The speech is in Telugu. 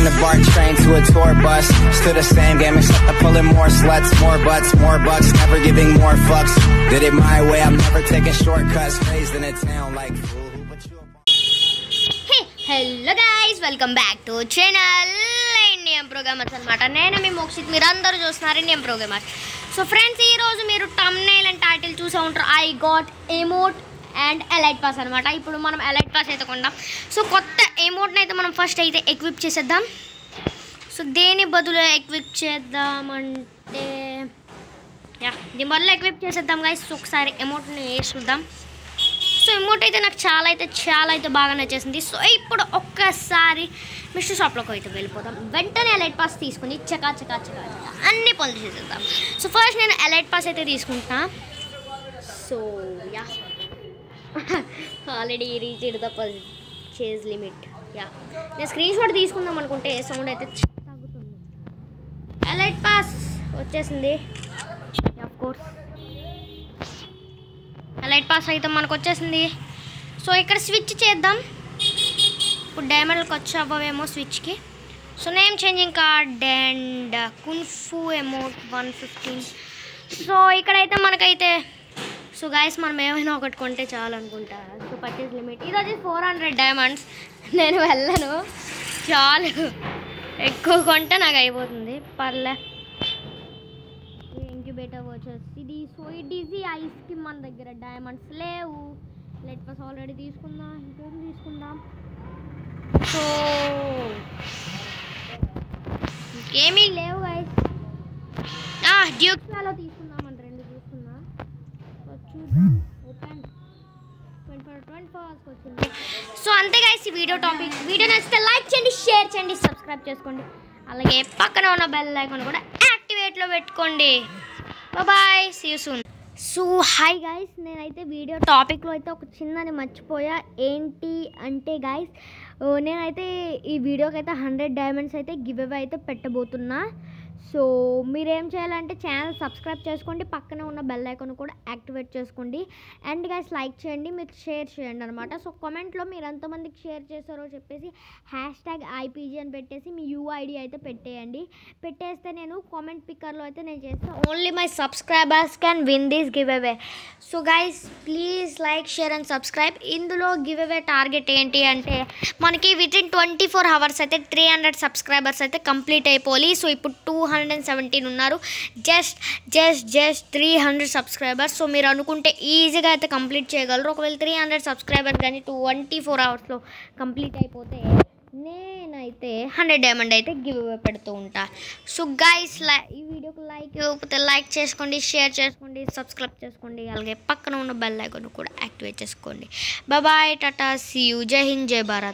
the BART train to a tour bus. Still the same game, except I'm pulling more sluts, more butts, more bucks, never giving more fucks. Did it my way, I'm never taking shortcuts. Raised in a town like fool. who put you up hey hello guys welcome back to channel Indian programmers అనమాట నేను మీ మోక్షిత్ మీరు అందరూ చూస్తున్నారు ఇండియన్ ప్రోగ్రామర్స్ సో ఫ్రెండ్స్ ఈ రోజు మీరు టమ్నైల్ అండ్ టైటిల్ చూసే ఉంటారు I got emote and elite pass అనమాట ఇప్పుడు మనం ఎలైట్ పాస్ అయితే కొందాం సో కొత్త ఎమోట్ని అయితే మనం ఫస్ట్ అయితే ఎక్విప్ చేసేద్దాం సో దేని బదులు ఎక్విప్ చేద్దామంటే యా దీని బదులు ఎక్విప్ చేసేద్దాం గైస్ ఒకసారి ఎమౌంట్ని వేసి చూద్దాం సో ఎమౌంట్ అయితే నాకు చాలా అయితే చాలా అయితే బాగా నచ్చేసింది సో ఇప్పుడు ఒక్కసారి మిస్టర్ షాప్లోకి అయితే వెళ్ళిపోదాం వెంటనే ఎలైట్ పాస్ తీసుకుని చకా చకా చకా చకా అన్ని పనులు చేసేద్దాం సో ఫస్ట్ నేను ఎలైట్ పాస్ అయితే తీసుకుంటా so ya already reached the chase limit ya నేను స్క్రీన్ షాట్ తీసుకుందాం అనుకుంటే సౌండ్ అయితే తగ్గుతుంది ఎలైట్ పాస్ వచ్చేసింది ఆఫ్ కోర్స్ లైట్ పాస్ అయితే మనకు వచ్చేసింది సో ఇక్కడ స్విచ్ చేద్దాం ఇప్పుడు డైమండ్కి వచ్చావేమో స్విచ్కి so name changing card and కున్ఫు అమౌంట్ వన్ ఫిఫ్టీన్ సో ఇక్కడైతే మనకైతే సో గాయస్ మనం ఏమైనా ఒకటి కొంటే చాలు అనుకుంటా సో పర్చేస్ లిమిట్ ఇది వచ్చి ఫోర్ హండ్రెడ్ డైమండ్స్ నేను వెళ్ళను చాలు ఎక్కువ కొంటే నాకు అయిపోతుంది పర్లే ఇంక్యుబేటర్ వచ్చేసి ఇది సో ఈ డిజీ ఐస్కి మన దగ్గర డైమండ్స్ లేవు లెట్ పాస్ ఆల్రెడీ తీసుకుందాం ఇంకేం తీసుకుందాం సో ఇంకేమీ లేవు గైస్ డ్యూక్ అలా తీసుకుందాం అని రెండు తీసుకున్నా సో చూద్దాం open twenty four twenty four అవర్స్కి వచ్చింది సో అంతే గైస్ ఈ వీడియో టాపిక్ వీడియో నచ్చితే లైక్ చేయండి షేర్ చేయండి సబ్స్క్రైబ్ చేసుకోండి అలాగే పక్కన ఉన్న బెల్ ఐకాన్ కూడా యాక్టివేట్లో పెట్టుకోండి bye see you soon so hi guys నేనైతే వీడియో టాపిక్లో అయితే ఒక చిన్నది మర్చిపోయా ఏంటి అంటే గైస్ నేనైతే ఈ వీడియోకి అయితే హండ్రెడ్ డైమండ్స్ అయితే గివ్ అవే అయితే పెట్టబోతున్నా సో మీరేం చేయాలంటే ఛానల్ సబ్స్క్రైబ్ చేసుకోండి పక్కన ఉన్న బెల్ ఐకాన్ కూడా యాక్టివేట్ చేసుకోండి అండ్ గైస్ లైక్ చేయండి మీరు షేర్ చేయండి అనమాట సో కామెంట్లో మీరు ఎంతమందికి షేర్ చేశారో చెప్పేసి హ్యాష్ ట్యాగ్ ఐపీజీ అని పెట్టేసి మీ యూఐడి అయితే పెట్టేయండి పెట్టేస్తే నేను కామెంట్ పిక్కర్లో అయితే నేను చేస్తాను only my subscribers can win this giveaway so guys please like share and subscribe ఇందులో గివ్ అవే టార్గెట్ ఏంటి అంటే మనకి within twenty four hours అయితే త్రీ హండ్రెడ్ సబ్స్క్రైబర్స్ అయితే కంప్లీట్ అయిపోవాలి సో ఇప్పుడు టూ హండ్రెడ్ అండ్ సెవెంటీన్ ఉన్నారు just just just three hundred subscribers so మీరు అనుకుంటే ఈజీగా అయితే కంప్లీట్ చేయగలరు ఒకవేళ త్రీ హండ్రెడ్ సబ్స్క్రైబర్స్ కానీ ట్వంటీ ఫోర్ అవర్స్లో కంప్లీట్ అయిపోతే నేనైతే హండ్రెడ్ డైమండ్ అయితే గివ్ అవే పెడుతూ ఉంటా సో గైస్ లై ఈ వీడియోకి లైక్ ఇవ్వకపోతే లైక్ చేసుకోండి షేర్ చేసుకోండి సబ్స్క్రైబ్ చేసుకోండి అలాగే పక్కన ఉన్న బెల్ ఐకాన్ కూడా యాక్టివేట్ చేసుకోండి బాయ్ టాటా సీ యూ జై హింద్ జై భారత్